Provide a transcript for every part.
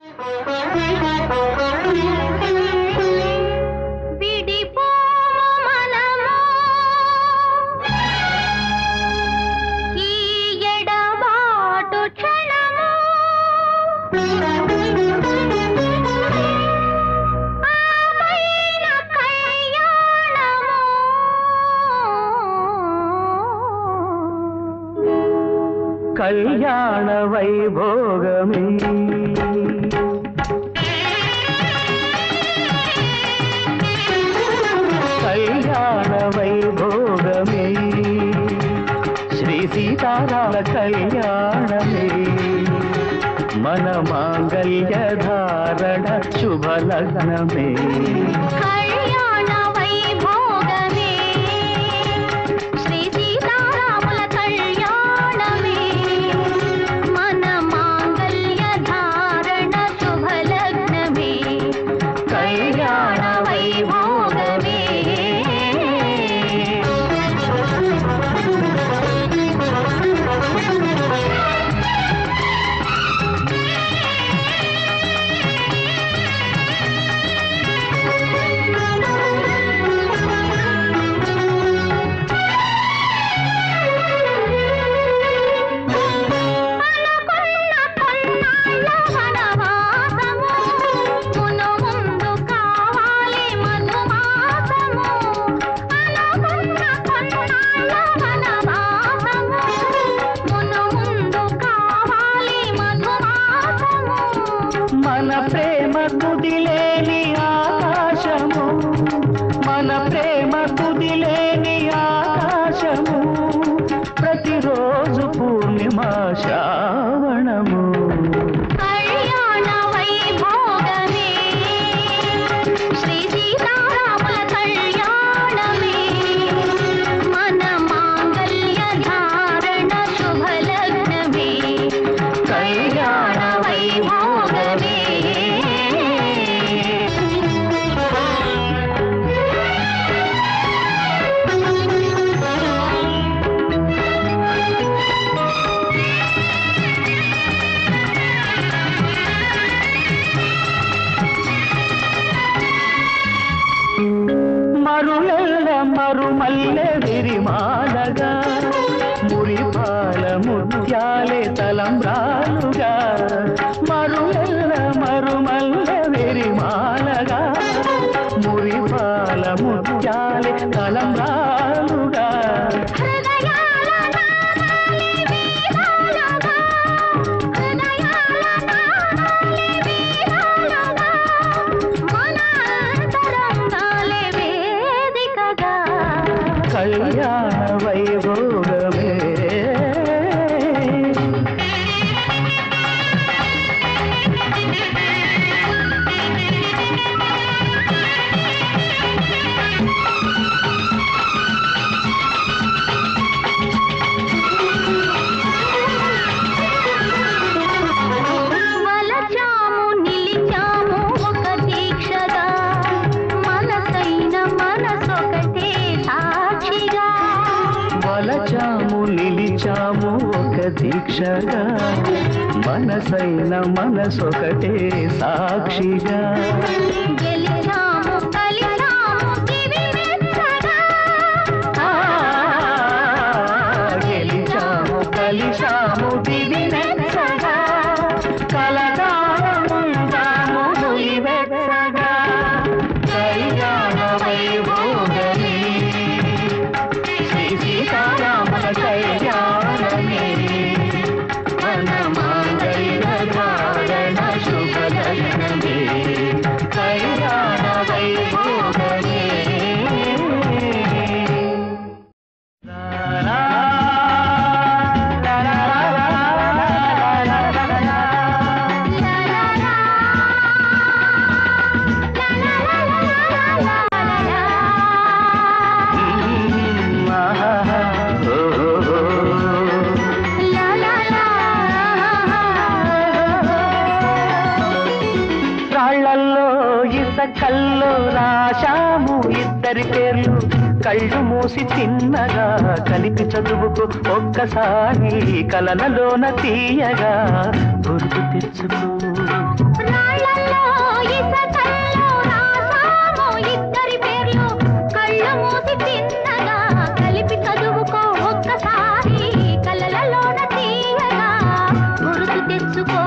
విడిపోము మనము ఈ ఎడబాటు క్షణము ఆపైన కళ్యాణము కళ్యాణ వైభోగమే కళ్యాణ వైభోగమే శ్రీ సీతారామ కళ్యాణమే మన మాంగళ్య ధారణ శుభ లగ్నమే కళ్యాణ వైభోగమే శ్రీ సీతారాముల కళ్యాణమే మన మాంగళ్య ధారణ శుభలగ్నమే కళ్యాణ వైభోగమే అనుకున్న కొన్నాళ్ళ వనవాసము మును ముందు కావాలి మధుమాసము అనుకున్న కొన్నాళ్ళ వనవాసము మును ముందు కావాలి మధుమాసము మన ప్రేమ కుదిలేని ఆకాశము మన ప్రేమ కుదిలేని ఆకాశము ప్రతిరోజు పూర్ణిమ శ్రావణము కళ్యాణ వైభోగమే శ్రీ సీతారాముల కళ్యాణమే మన మాంగళ్య ధారణ శుభలగ్నమే కళ్యాణ వైభోగమే మరులెల్ల మరుమల్లె విరిమాలగా మురిపాల ముత్యాలే తలంబ్రాలుగా మరులెల్ల మరుమల్లె విరిమాలగా మురిపాల ముత్యాలే తలంబ్రాలుగా హృదయాల నాదాలే వీణాలుగా హృదయాల నాదాలే వీణాలుగా మన అంతరంగాలే వేదికగా కళ్యాణ వైభోగమే వలచాము నిలిచాము ఒక దీక్షగా మనసైన మనసొకటే సాక్షిగా వలచాము నిలిచాము ఒక దీక్షగా మనసైన మనసొకటే సాక్షిగా గెలిచాము కలిచాము దివి మెచ్చగా ఆ, గెలిచాము కలిశాము దివి నెచ్చగా కలగాలముందాము నులివెచ్చగా కళ్యాణ వైభోగమే శ్రీ సీతారాముల కళ్యాణమే మన మాంగళ్య ధారణ శుభలగ్నమే కళ్యాణ వైభోగమే రాళ్లల్లో ఇసకల్లో రాశాము ఇద్దరి పేర్లు కళ్ళు మూసి చిన్నగా కలిపి చదువుకు ఒక్కసారి కలనలోన తీయగా గుర్తు తెచ్చుకో రాళ్ళల్లో ఇసకల్లో రాసాము ఇద్దరి పేర్లు కళ్ళు మూసి తిన్నగా కలిపి చదువుకో ఒక్కసారి కళ్ళలోన తీయగా గురుతు తెచ్చుకో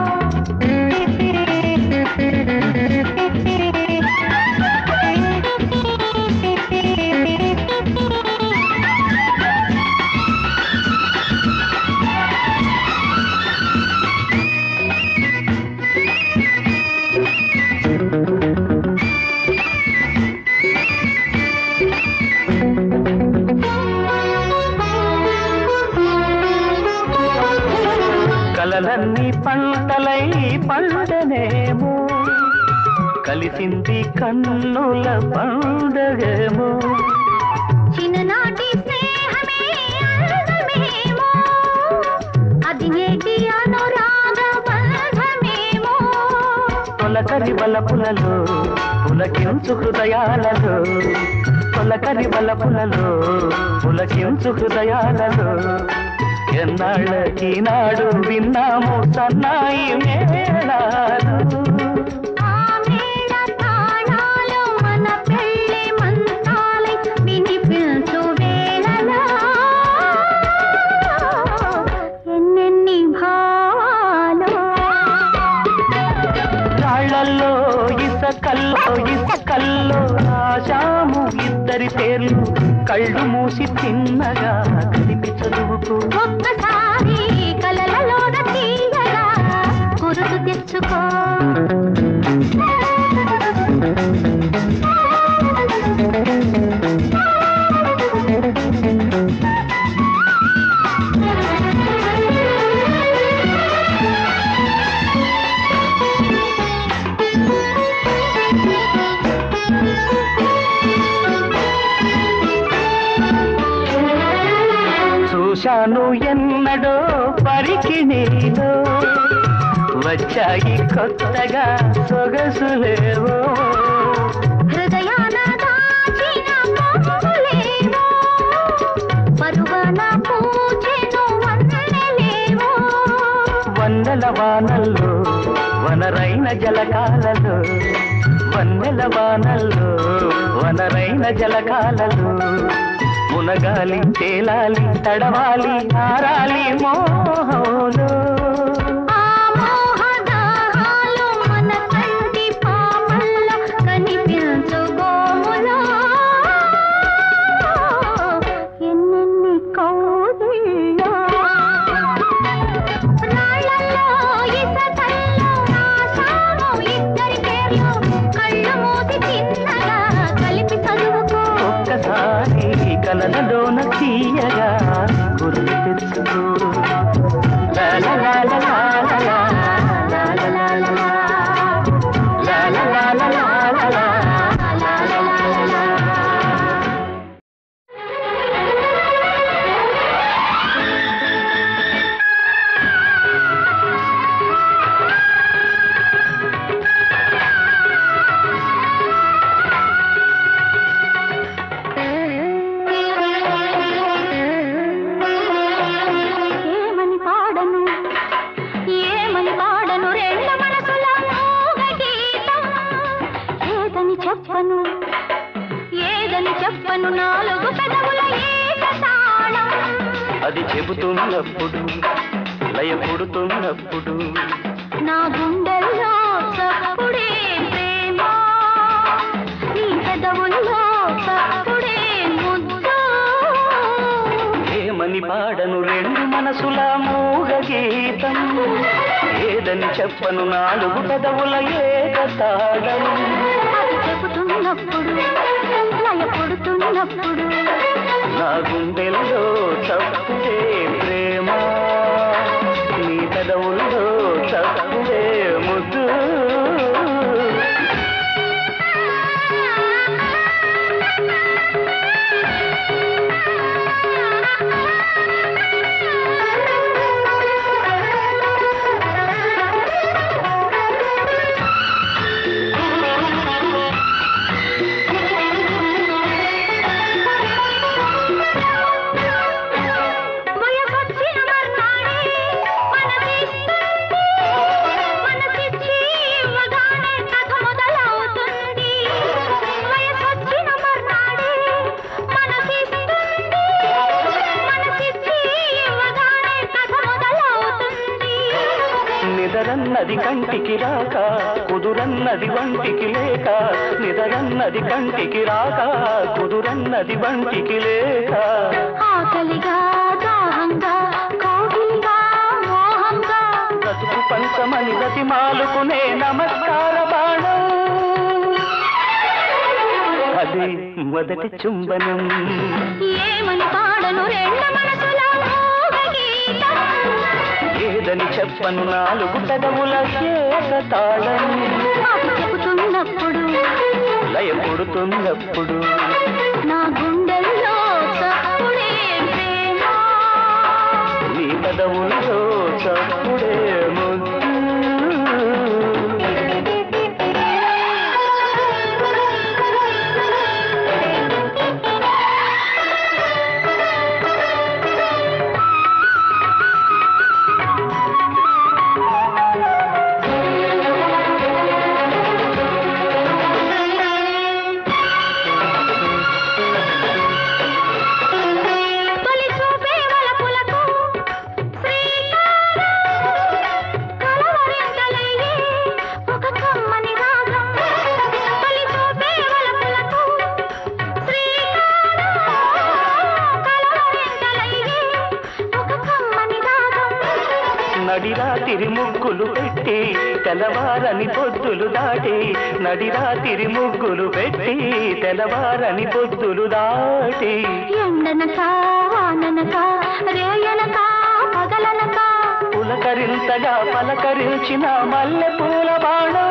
కలలన్నీ పంటలై పండనేమో కలిసింది కన్నుల పండగేమో చిన్ననాటి స్నేహమే అందమేమో అది నేటి అనురాగ బంధమేమో తొలకరి బలపులలో పులకించు హృదయాలలో తొలకరి బలపులలో పులకించు హృదయాలలో ఎన్నాళ్ళకి నాడు విన్నాము సన్నాయి మేళాలు ఆ మేళ తాళాలు మన పెళ్ళి మంత్రాలై వినిపించు వేళలో ఎన్నెన్ని భావాలు రాళ్ళల్లో ఇసకల్లో ఇసకల్లో రాశాము ఇద్దరి పేర్లు కళ్ళు మూసి తిన్నగా కలిపి చదువుకో ఒక్కసారి కలలలోన తీయగా గురుతు తెచ్చుకో చూశాను ఎన్నడో పరికి నీలో వచ్చాయి కొత్తగా సొగసులేవో హృదయాన దాచిన పొంగులేవో పరువన పూచెను వన్నెలేవో వన్నెల వానల్లో వనరైన జలకాలలో వన్నెల వానల్లో వనరైన జలకాలలో మునగాలి తేలాలి తడవాలి ఆరాలి మోహంలో ఆ మోహదాహాలు మన కంటి పాపల్ల కనిపించు గోములో ఎన్నెన్ని కౌగిల్లో రాళ్ళల్లో ఇసకల్లో రాసాము ఇద్దరి పేర్లు కళ్ళు మూసి తిన్నగా కలిపి చదువుకో ఒక్కసారి కలలలోన తీయగా గుర్తు తెచ్చుకో లా లా లా లా లా లా లా లా లా లా లా. లా లా లా లా లా లా లా. లా లా లా లా లా. ఏమని పాడను ఏమని పాడను రెండు మనసుల మూగ గీతం ఏదని చెప్పను ఏదని చెప్పను నాలుగు పెదవుల ఏకతాళం అది చెబుతున్నప్పుడు లయ పుడుతున్నప్పుడు నా గుండెల్లో చప్పుడే ప్రేమ నీ పెదవుల్లో చప్పుడే ముద్దు ఏమని పాడను రెండు మనసుల మూగ గీతం ఏదని చెప్పను నాలుగు పెదవుల ఏకతాళం అది చెబుతున్నప్పుడు లయ పుడుతున్నప్పుడు నా గుండెల్లో తప్పుడే ప్రేమ నీ పెదవుల్లో తప్పుడే ముద్దు వై నిదరన్నది కంటికి రాక కుదురన్నది వంటికి లేక నిదరన్నది కంటికి రాక కుదురన్నది వంటికి లేక ఆకలిగా దాహంగా కోగిలిగా మోహంగా బ్రతుకు పంచమని గతి మాలుకునే నమస్కార బాణం అది మొదటి చుంబనం ఏమని పాడను రెండ మనసుల మోగగీతం. ఏదని చెప్పను నాలుగు పెదవుల ఏక తాళం మాకు చెబుతున్నప్పుడు లయ పుడుతున్నప్పుడు నా గుండెల్లో చప్పుడే ప్రేమ నీ పెదవుల్లో చప్పుడే ముద్దు తొలి చూపే వలపులకు శ్రీకారం కలవరింతలయ్యే ఒక కమ్మని రాగం తొలి చూపే వలపులకు శ్రీకారం కలవరింతలయ్యే ఒక కమ్మని రాగం నడిరాతిరి ముగ్గులు పెట్టి తెల్లవారని పొద్దులు దాటి నడిరాతిరి ముగ్గులు పెట్టి తెల్లవారని పొద్దులు దాటి ఎండనక వాననక రేయనక పగలనక పులకరింతగా పలకరించిన మల్లె పూల బాణం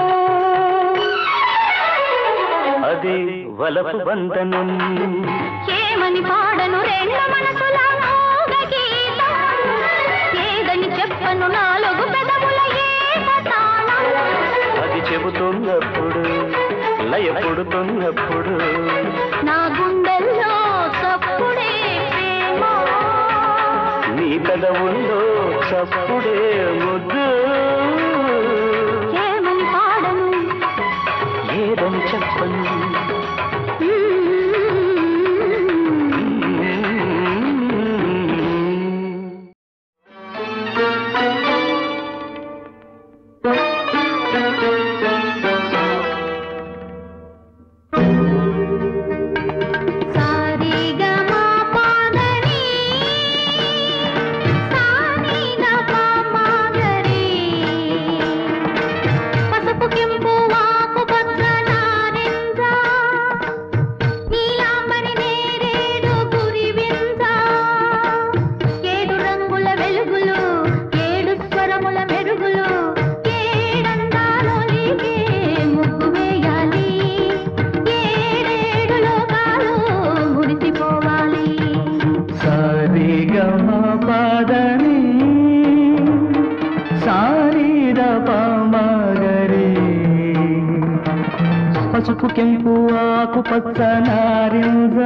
అది వలపు బంధనం ఏమని పాడను రెండ మనసుల మోగ గీతం ఏదని చెప్పను నాలుగు పెదవుల ఏక తాళం అది చెబుతున్నప్పుడు లయ పుడుతున్నప్పుడు నా గుండెల్లో చప్పుడే ప్రేమ నీ పెదవుల్లో చప్పుడే ముద్దు ఏమని పాడను ఏదని చెప్పను సారిగమా పాదని సానిగమా మాగరి పసుపు కెంపు వాకు పచ్చ నారింజ నీలాంబరి నేరేడు గురివింజ ఏడు రంగుల వెలుగులు ఏడు స్వరముల మెరుగులు ఏడందాలొలిగే ముగ్గు వేయాలి ఏడేడు లోకాలు మురిసిపోవాలి సరిగమ పదని సారీద పామగరి పసుపు కెంపు ఆకు పచ్చ నారింజ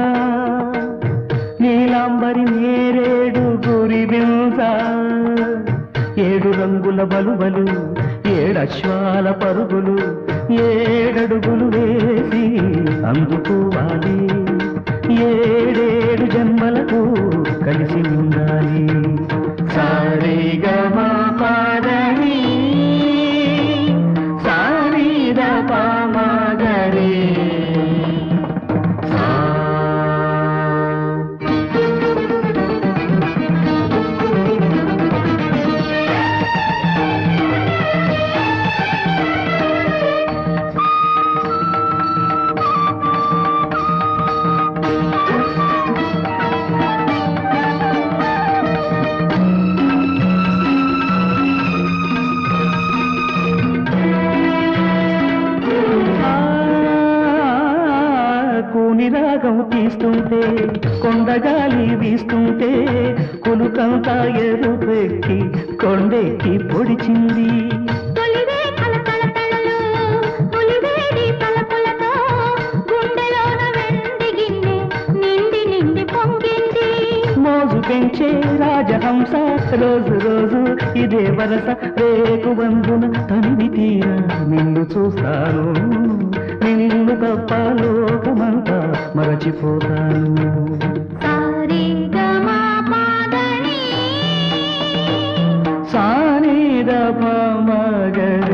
నీలాంబరి నేరేడు గురి బింజ ఏడు రంగుల బలుబలు ఏడశ్వాల పరుగులు ఏడడుగులు వేసి అందుకోవాలి ఏడేడు జన్మలకు కలిసి ఉండాలి సారిగమా పాదని సారీద పామగరే సా కూని రాగం తీస్తుంటే కొండగాలి వీస్తుంటే కులుకంతా ఎరుపెక్కి కొండెక్కి పొడిచింది తొలివే కలకలతలలో తొలివేడి తలపులతో గుండెలోన వెండి గిన్నె నిండి నిండి పొంగింది మోజు పెంచే రాజహంస రోజు రోజు ఇదే వరస రేకు బంధున తనివి తీరా నిన్ను చూస్తాను నిన్ను తప్ప లోకమంతా మరచిపోతాను సారిగమా పాదని సానిద మగరి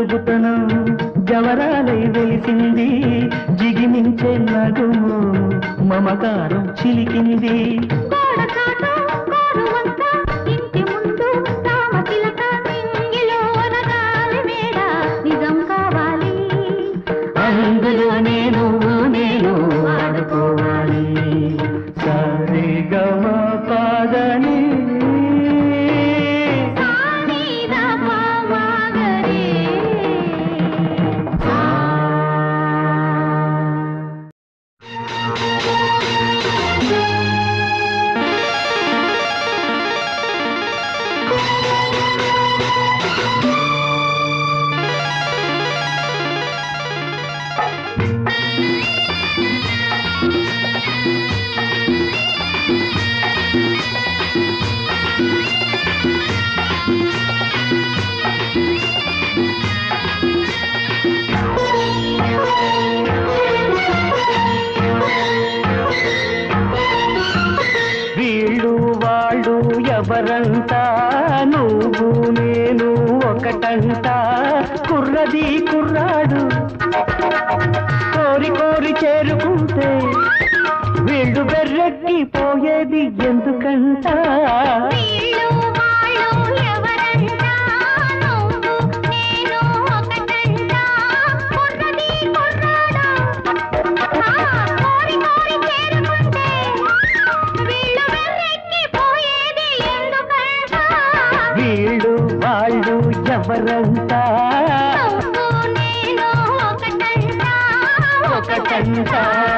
తెలుగుతనం జవరాలై వెలిసింది జిగిమించే నడుము మమకారం చిలికింది కోడకాట కోరువంక ఇంటి ముందు రామచిలక నింగిలోన గాలి మేడ నిజం కావాలి అందులో నేను నేను ఆడుకోవాలి సరే గమ పాదని సానీదా పామాగరే వీళ్ళు వాళ్ళు ఎవరంట నువ్వు నేను ఒకటంట కుర్రది కుర్రాడు కోరి కోరి చేరుకుంటే వీళ్ళు బెర్రెక్కి పోయేది ఎందుకంట వీళ్ళు వాళ్ళు ఎవరంట నువ్వు నేను ఒకటంట కుర్రది కుర్రాడు ఆ కోరి కోరి చేరుకుంటే వీళ్ళు వెర్రెక్కి పోయేది ఎందుకంట వీళ్ళు వాళ్ళు ఎవరంట నువ్వు నేను ఒకటంట ఒకటంట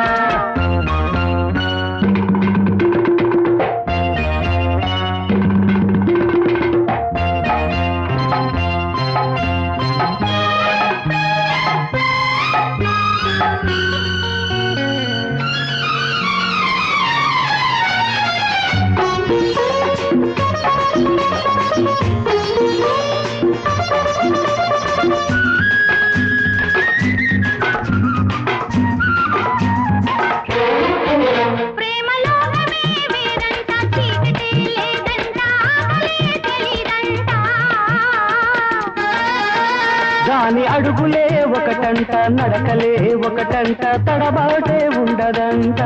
ప్రేమలోనమే వేరంట చీకటే లేదంట ఆకలే తెలీదంట దాని అడుగులే ఒకటంట నడకలే ఒకటంట తడబాటే ఉండదంట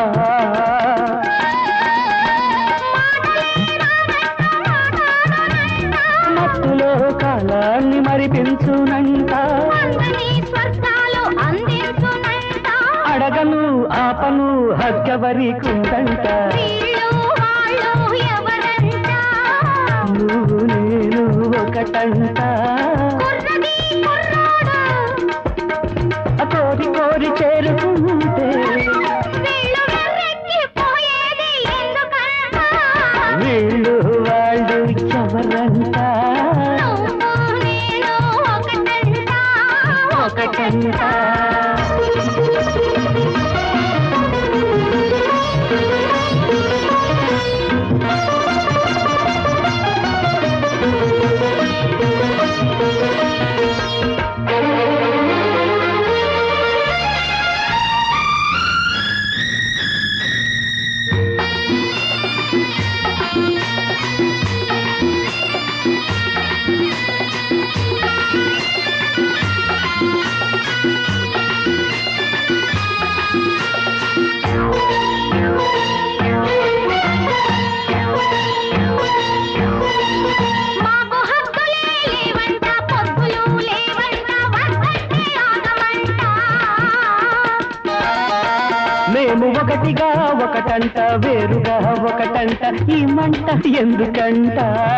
మత్తులో కాలాన్ని మరిపించునంట అందని స్వర్గాలు అందించునంట అడగను ఆపను హగ్గవరి కుందంట వీళ్ళు వాళ్ళు ఎవరంట నువ్వు నేను ఒకటంట కుర్రది కుర్రాడు కోరి కోరి చేరుకుంటే వీళ్ళు వెర్రెక్కి పోయేది ఎందుకంట వీళ్ళు వాళ్ళు ఎవరంట నువ్వు నేను ఒకటంట ఒకటంట మాకు హక్కులే లేవంట పొద్దులు లేవంట వద్దంటే ఆగమంట మేము ఒకటిగా ఒకటంట వేరుగా ఒకటంట ఈ మంట ఎందుకంట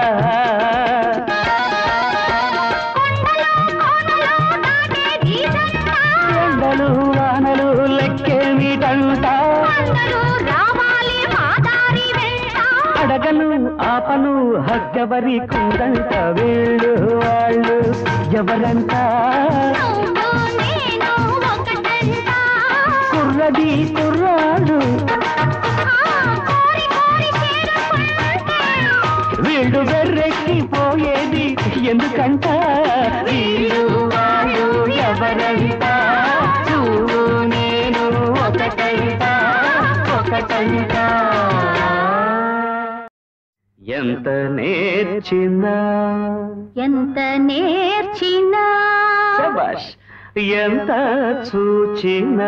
కొండలు కోనలు దాటే జీతంట ఎండలు వానలు లెక్కేమిటంట అందరూ రావాలి మా దారి వెంట అడగను ఆపను హగ్గవరి కుందంట వీళ్ళు వాళ్ళు ఎవరంట నువ్వు నేను ఒకటంట కుర్రది కుర్రాడు ఆ కోరి కోరి చేరుకుంటే వీళ్ళు వెర్రెక్కి పోయేది ఎందుకంట వీళ్ళు వాళ్ళు ఎవరంట నువ్వు నేను ఒకటంట ఒకటంట ఎంత నేర్చినా ఎంత నేర్చినా శబాష్ ఎంత చూచినా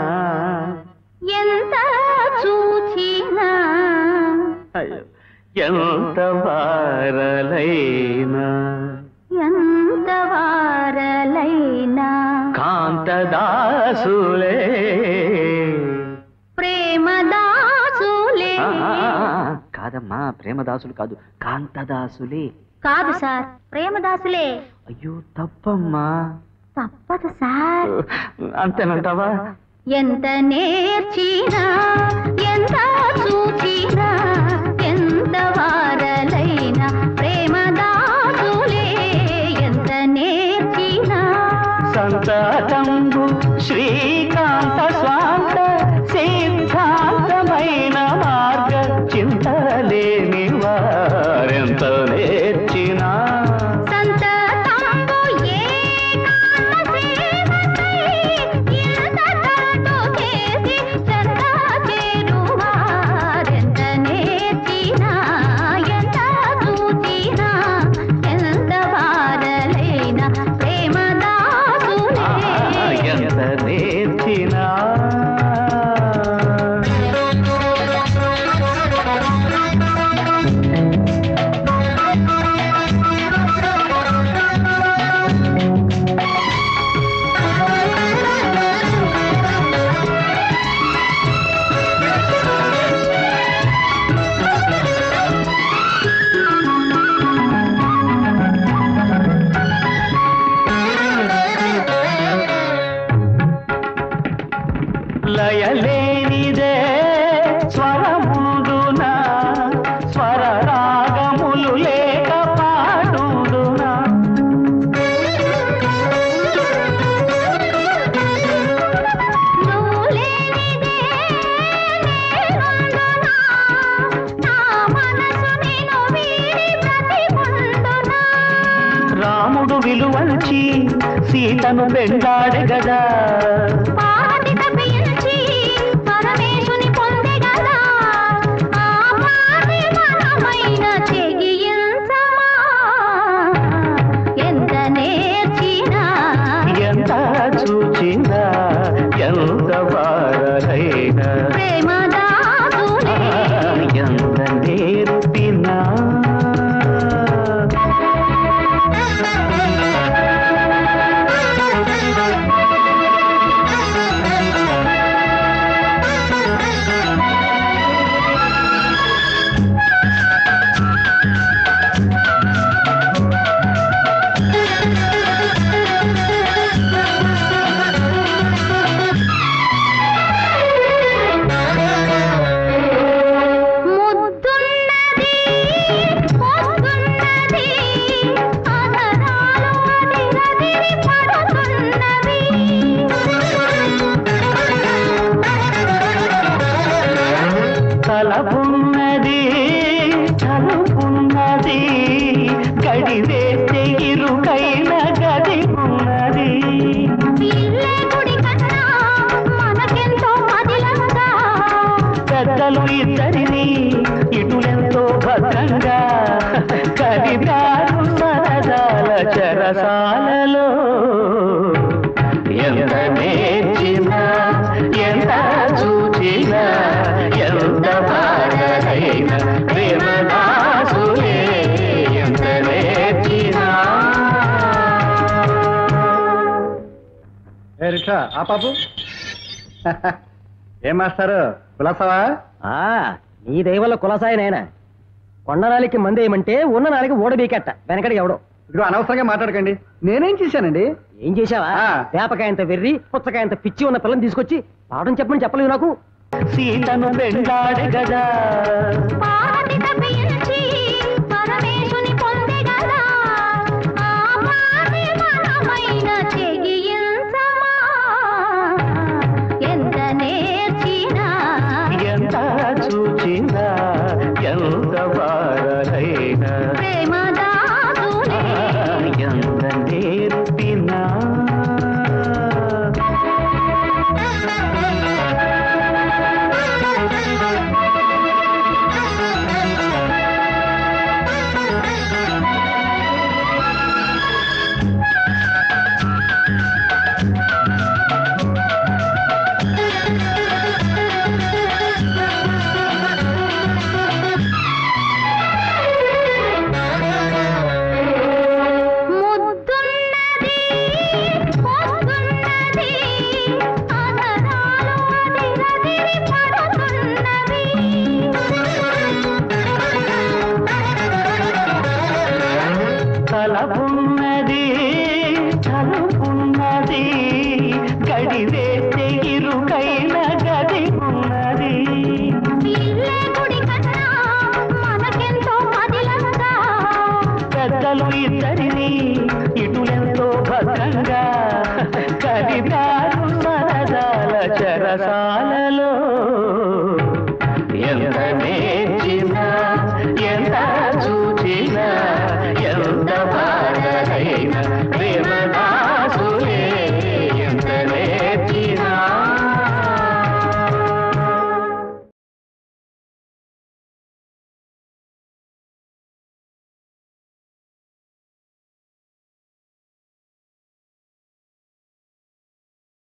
ఎంత చూచినా అయ్యో ఎంత వారలైనా ఎంత వారలైనా కాంతదాసులే ప్రేమదాసులే ఆ, ఆ, ఆ, కాదమ్మా ప్రేమదాసులు కాదు కాంతదాసులే కాదు సార్ ప్రేమదాసులే అయ్యో తప్పమ్మా తప్పదు సార్ అంతేనంటావా ఎంత నేర్చినా ఎంత చూచినా ఎంత వారలైనా ప్రేమదాసులే ఎంత నేర్చినా సంతతంబు శ్రీకాంత స్వాంత సిద్ధాంతమైన మార్గ చింతలేని వారెంత నేర్చినా సంతతంబు ఏకాంత సేవకై ఇంతకంటూ చేసి చెంత చేరువారెంత నేర్చినా ఎంత చూచినా ఎంత వారలైనా ప్రేమదాసులే ఎంత నేర్చినా లయలేనిదే స్వరముందున స్వర రాగములు లేక పాడుదునా నువ్వు లేనిదే నేనుండునా నా మనసు నిన్ను వీడి బ్రతికుండునా రాముడు విలువల్చి సీతను వెంటాడే గదా పార్వతి తప్పించి పరమేశుని పొందెగదా ఆ పాటి మనమైన తెగించమా ఎంత నేర్చినా ఎంత చూచినా ఎంత వారైనా ప్రేమదాసులే ఎంత నేర్పినా ముద్దున్నది వస్తున్నది అదనాలు అదిరదిరి పడుతున్నవి తలపున్నది తలుపున్నది గడివేస్తే ఇరుకైన గది ఉన్నది ఇల్లే గుడి కన్నా మనకెంతో మదిలంగా పెద్దలు ఇద్దరిని ఇటులెంతో భద్రంగా కదిపారు సరదాల చెరసాలలో ఎంత నేర్చినా ఎంత చూచినా ఎంత బాధైనా ప్రేమదాసులే ఎంత నేర్చినా ఏ రిక్షా ఆ పాపు ఏం మాస్టారు కులాసవా ఆ నీ దయవల్ల కులసాయి నాయన కొండ నాలికి మందేయమంటే ఉన్న నాలికి ఓడబీకెట్ట వెనకడి ఎవడో ఇదిగో అనవసరంగా మాట్లాడకండి నేనేం చేశానండి ఏం చేశావా ఆ. వేపకాయంత వెర్రి పుచ్చకాయంత పిచ్చి ఉన్న పిల్లని తీసుకొచ్చి పాఠం చెప్పమని చెప్పలేదు నాకు సీతను వెంటాడే గదా పార్వతి తప్పించి పరమేశుని పొందెగదా ఆ పాటి మనమైన తెగించమా ఎంత నేర్చినా ఎంత చూచినా ఎంత వారైనా ప్రేమదాసులే ఎంత నేర్పినా Thank you. కలలు ఇద్దరిని